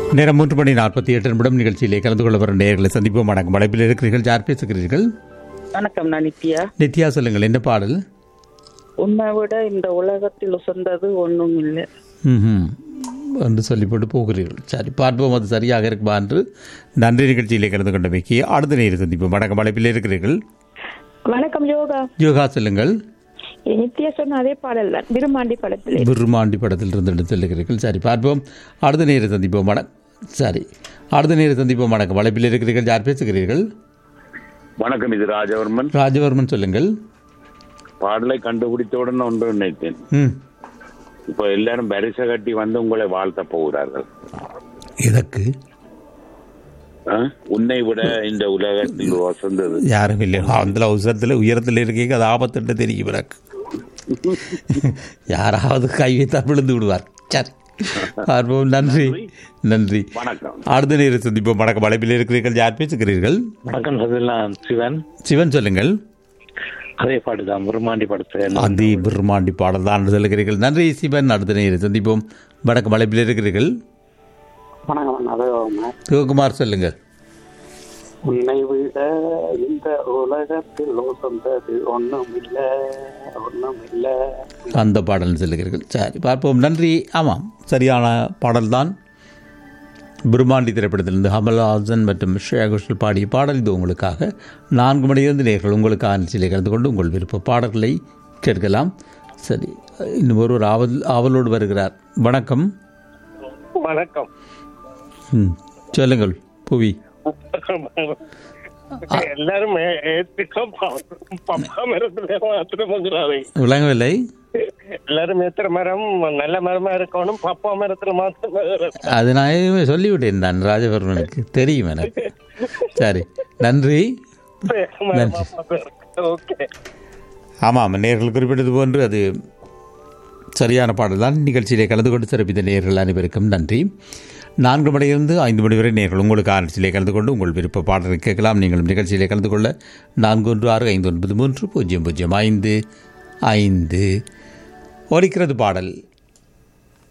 நேரம் மூன்று மணி நாற்பத்தி எட்டு நிமிடம் நிகழ்ச்சியிலே கலந்து கொள்ள வரும் நேர்களை சந்திப்போம் வணக்கம் அழைப்பில் இருக்கிறீர்கள் யார் பேசுகிறீர்கள் வணக்கம் நான் நித்யா நித்யா சொல்லுங்கள் என்ன பாடல் உன்னை விட இந்த உலகத்தில் உசந்தது ஒன்றும் இல்லை ம் என்று சொல்லிப்போட்டு போகிறீர்கள் சரி பார்ப்போம் அது சரியாக இருக்குமா என்று நன்றி நிகழ்ச்சியிலே கலந்து கொண்டமைக்கு அடுத்த நேரம் சந்திப்போம் வணக்கம் அழைப்பில் இருக்கிறீர்கள் வணக்கம் யோகா யோகா சொல்லுங்கள் நித்யா சொன்ன அதே பாடல் தான் விருமாண்டி படத்தில் விருமாண்டி படத்தில் இருந்து எடுத்து சொல்லுகிறீர்கள் சரி பார்ப்போம் அடுத்த நேரம் சந்திப்போம் வணக்கம் சரி அடுத்த நேரம் சந்திப்போம் வணக்கம் அழைப்பில் இருக்கிறீர்கள் யார் பேசுகிறீர்கள் வணக்கம் இது ராஜவர்மன் ராஜவர்மன் சொல்லுங்கள் பாடலை கண்டுபிடித்தவுடன் ஒன்று நினைத்தேன் ம் இப்போ எல்லாரும் வரிசை கட்டி வந்து உங்களை வாழ்த்த போகிறார்கள் எதற்கு ஆ? உன்னை விட இந்த உலகத்தில் வசந்தது யாரும் இல்லை அந்த அவசரத்தில் உயரத்தில் இருக்கீங்க அது ஆபத்துன்னு தெரியும் எனக்கு யாராவது கை வைத்தால் விழுந்து விடுவார் சரி பார்ப்போம் நன்றி நன்றி வணக்கம் அடுத்த நேரம் சந்திப்போம் வணக்கம் அழைப்பில் இருக்கிறீர்கள் யார் பேசுகிறீர்கள் வணக்கம் சதிலாம் சிவன் சிவன் சொல்லுங்கள் அதே பாட்டுதான் முருமாண்டி படத்தை அதி பிரம்மாண்டி பாடல் தான் சொல்லுகிறீர்கள் நன்றி சிவன் அடுத்த நேரம் சந்திப்போம் வணக்கம் அழைப்பில் இருக்கிறீர்கள் வணக்கம் அதே சிவகுமார் சொல்லுங்கள் உன்னை விட இந்த உலகத்தில் உசந்தது ஒண்ணும் இல்ல ஒண்ணும் இல்ல அந்த பாடல் சொல்லுகிறீர்கள் சரி பார்ப்போம் நன்றி ஆமாம் சரியான பாடல்தான் பிரம்மாண்டி திரைப்படத்திலிருந்து கமல்ஹாசன் மற்றும் ஸ்ரேயா கோஷல் பாடிய பாடல் இது உங்களுக்காக நான்கு மணியிலிருந்து நேர்கள் உங்களுக்காக நிகழ்ச்சியில் கலந்து கொண்டு உங்கள் விருப்ப பாடல்களை கேட்கலாம் சரி இன்னும் ஒருவர் ஆவல் ஆவலோடு வருகிறார் வணக்கம் வணக்கம் ம் சொல்லுங்கள் புவி எல்லாரும் ஏத்துக்கும் பப்பா மரத்துல மாத்திரம் வந்துடாதே விளங்கவில்லை எல்லாரும் ஏத்துற மரம் நல்ல மரமா இருக்கணும் பப்பா மரத்துல மாத்திரம் அது நான் சொல்லிவிட்டேன் நான் ராஜவர்மனுக்கு தெரியும் எனக்கு சரி நன்றி நன்றி ஓகே ஆமாம் நேர்கள் குறிப்பிட்டது போன்று அது சரியான பாடல் தான் நிகழ்ச்சியிலே கலந்து கொண்டு சிறப்பித்த நேர்கள் அனைவருக்கும் நன்றி நான்கு மணியிலிருந்து ஐந்து மணி வரை நேர்கள் உங்களுக்கு ஆரம்பிச்சிலே கலந்து கொண்டு உங்கள் விருப்ப பாடலை கேட்கலாம் நீங்களும் நிகழ்ச்சியிலே கலந்து கொள்ள நான்கு ஒன்று ஆறு ஐந்து ஒன்பது மூன்று பூஜ்ஜியம் பூஜ்ஜியம் ஐந்து ஐந்து ஒலிக்கிறது பாடல்